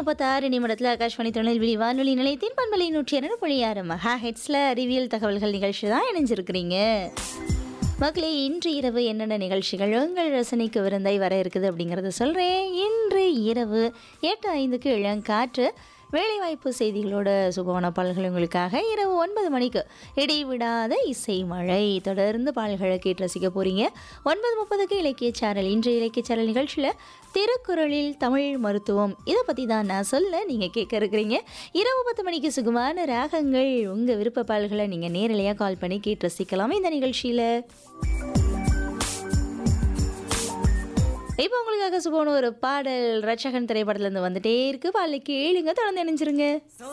முப்பத்தாறு நிமிடத்தில் ஆகாஷ்வாணி திருநெல்வேலி வானொலி நிலையத்தின் பண்பலை நூற்றி இரண்டு புள்ளி ஆறு மகா ஹெட்ஸில் அறிவியல் தகவல்கள் நிகழ்ச்சி தான் இணைஞ்சிருக்கிறீங்க மக்களே இன்று இரவு என்னென்ன நிகழ்ச்சிகள் உங்கள் ரசனைக்கு விருந்தாய் வர இருக்குது அப்படிங்கிறத சொல்கிறேன் இன்று இரவு எட்டு ஐந்துக்கு இளங்காற்று வேலைவாய்ப்பு செய்திகளோட சுபவன பால்கள் உங்களுக்காக இரவு ஒன்பது மணிக்கு இடைவிடாத இசை மழை தொடர்ந்து பால்களை கேட்டு ரசிக்க போகிறீங்க ஒன்பது முப்பதுக்கு இலக்கிய சேனல் இன்று இலக்கிய சேனல் நிகழ்ச்சியில் திருக்குறளில் தமிழ் மருத்துவம் இதை பற்றி தான் நான் சொல்ல நீங்கள் கேட்க இருக்கிறீங்க இரவு பத்து மணிக்கு சுகமான ராகங்கள் உங்கள் விருப்ப பால்களை நீங்கள் நேரலையாக கால் பண்ணி கேட்டு ரசிக்கலாம் இந்த நிகழ்ச்சியில் இப்போ உங்களுக்காக சுபோன ஒரு பாடல் ரட்சகன் திரைப்படத்துல இருந்து வந்துட்டே இருக்கு பாலுக்கு கேளுங்க தொடர்ந்து இணைஞ்சிருங்க